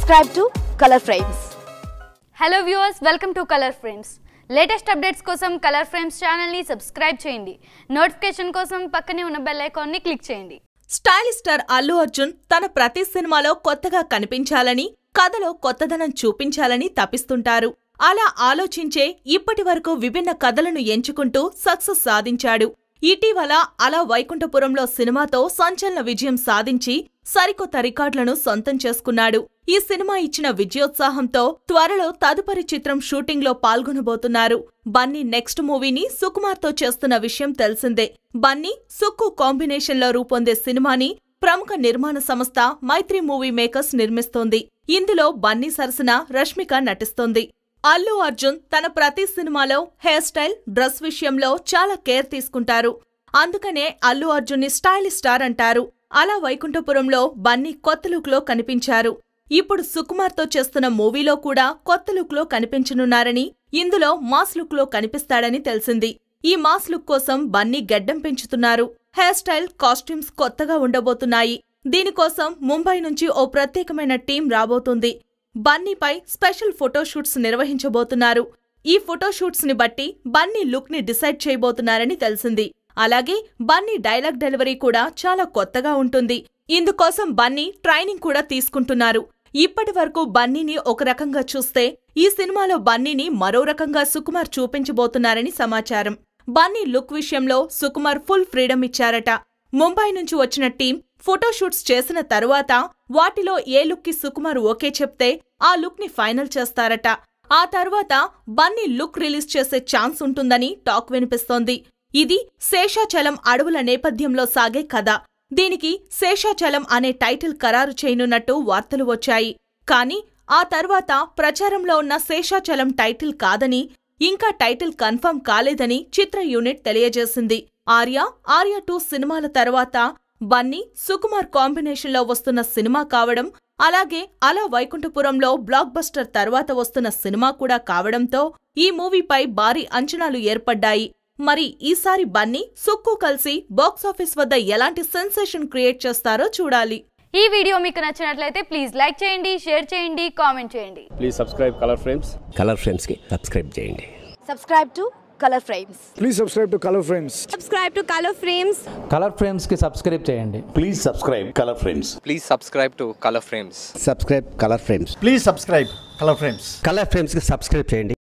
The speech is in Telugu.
Subscribe to Color Frames. Hello viewers welcome to Color Frames latest updates కోసం కలర్ ఫ్రేమ్స్ ఛానల్ని సబ్స్క్రైబ్ చేయండి నోటిఫికేషన్ కోసం పక్కనే ఉన్న బెల్ ఐకాన్ని క్లిక్ చేయండి స్టైలిష్ స్టార్ అల్లు అర్జున్ తన ప్రతి సినిమాలో కొత్తగా కనిపించాలని కథలో కొత్తదనం చూపించాలని తపిస్తుంటారు అలా ఆలోచించే ఇప్పటి వరకు విభిన్న కథలను ఎంచుకుంటూ సక్సెస్ సాధించాడు ఇటీవల అలా వైకుంఠపురంలో సినిమాతో సంచలన విజయం సాధించి సరికొత్త రికార్డులను సొంతం చేసుకున్నాడు ఈ సినిమా ఇచ్చిన విజయోత్సాహంతో త్వరలో తదుపరి చిత్రం షూటింగ్లో పాల్గొనబోతున్నారు బన్నీ నెక్స్ట్ మూవీని సుకుమార్తో చేస్తున్న విషయం తెలిసిందే బన్నీ సుక్కు కాంబినేషన్లో రూపొందే సినిమాని ప్రముఖ నిర్మాణ సంస్థ మైత్రి మూవీ మేకర్స్ నిర్మిస్తోంది ఇందులో బన్నీ సరసన రష్మిక నటిస్తోంది అల్లు అర్జున్ తన ప్రతి సినిమాలో హెయిర్ స్టైల్ డ్రెస్ విషయంలో చాలా కేర్ తీసుకుంటారు అందుకనే అల్లు అర్జున్ని స్టైలిష్ స్టార్ అంటారు అలా వైకుంఠపురంలో బన్నీ కొత్త లుక్లో కనిపించారు ఇప్పుడు సుకుమార్తో చేస్తున్న మూవీలో కూడా కొత్త లుక్లో కనిపించనున్నారని ఇందులో మాస్ లుక్లో కనిపిస్తాడని తెలిసింది ఈ మాస్ లుక్ కోసం బన్నీ గెడ్డం పెంచుతున్నారు హెయిర్ స్టైల్ కాస్ట్యూమ్స్ కొత్తగా ఉండబోతున్నాయి దీనికోసం ముంబై నుంచి ఓ ప్రత్యేకమైన టీం రాబోతుంది బన్నీపై స్పెషల్ ఫోటోషూట్స్ నిర్వహించబోతున్నారు ఈ ఫోటోషూట్స్ ని బట్టి బన్నీ లుక్ ని డిసైడ్ చేయబోతున్నారని తెలిసింది అలాగే బన్నీ డైలాగ్ డెలివరీ కూడా చాలా కొత్తగా ఉంటుంది ఇందుకోసం బన్నీ ట్రైనింగ్ కూడా తీసుకుంటున్నారు ఇప్పటి వరకు బన్నీని ఒక రకంగా చూస్తే ఈ సినిమాలో బన్నీని మరో రకంగా సుకుమార్ చూపించబోతున్నారని సమాచారం బన్నీ లుక్ విషయంలో సుకుమార్ ఫుల్ ఫ్రీడమ్ ఇచ్చారట ముంబై నుంచి వచ్చిన టీం ఫోటోషూట్స్ చేసిన తరువాత వాటిలో ఏ లుక్ కి సుకుమార్ ఓకే చెప్తే ఆ లుక్ ని ఫైనల్ చేస్తారట ఆ తర్వాత బన్నీ లుక్ రిలీజ్ చేసే ఛాన్స్ ఉంటుందని టాక్ వినిపిస్తోంది ఇది శేషాచలం అడవుల నేపథ్యంలో సాగే కథ దీనికి శేషాచలం అనే టైటిల్ ఖరారు చేయనున్నట్టు వార్తలు వచ్చాయి కానీ ఆ తర్వాత ప్రచారంలో ఉన్న శేషాచలం టైటిల్ కాదని ఇంకా టైటిల్ కన్ఫర్మ్ కాలేదని చిత్ర యూనిట్ తెలియజేసింది ఆర్య ఆర్య టూ సినిమాల తర్వాత బన్నీ సుకుమార్ కాంబినేషన్లో వస్తున్న సినిమా కావడం అలాగే అలా వైకుంఠపురంలో బ్లాక్ బస్టర్ తర్వాత వస్తున్న సినిమా కూడా కావడంతో ఈ మూవీపై భారీ అంచనాలు ఏర్పడ్డాయి మరి ఈసారి బన్నీ సుక్కు కలిసి బాక్సాఫీస్ వద్ద ఎలాంటి సెన్సేషన్ క్రియేట్ చేస్తారో చూడాలి ఈ వీడియో మీకు నచ్చినట్లయితే ప్లీజ్ లైక్ చేయండి షేర్ చేయండి కామెంట్ చేయండి please subscribe Color Frames Color ఫ్రేమ్స్కి సబ్స్క్రైబ్ చేయండి Subscribe to Color Frames. Please subscribe to Color Frames. subscribe to Color Frames. Color ఫ్రేమ్స్కి సబ్స్క్రైబ్ చేయండి Please subscribe Color Frames. Please subscribe to Color Frames. Subscribe Color Frames Please subscribe Color Frames. Color ఫ్రేమ్స్కి సబ్స్క్రైబ్ చేయండి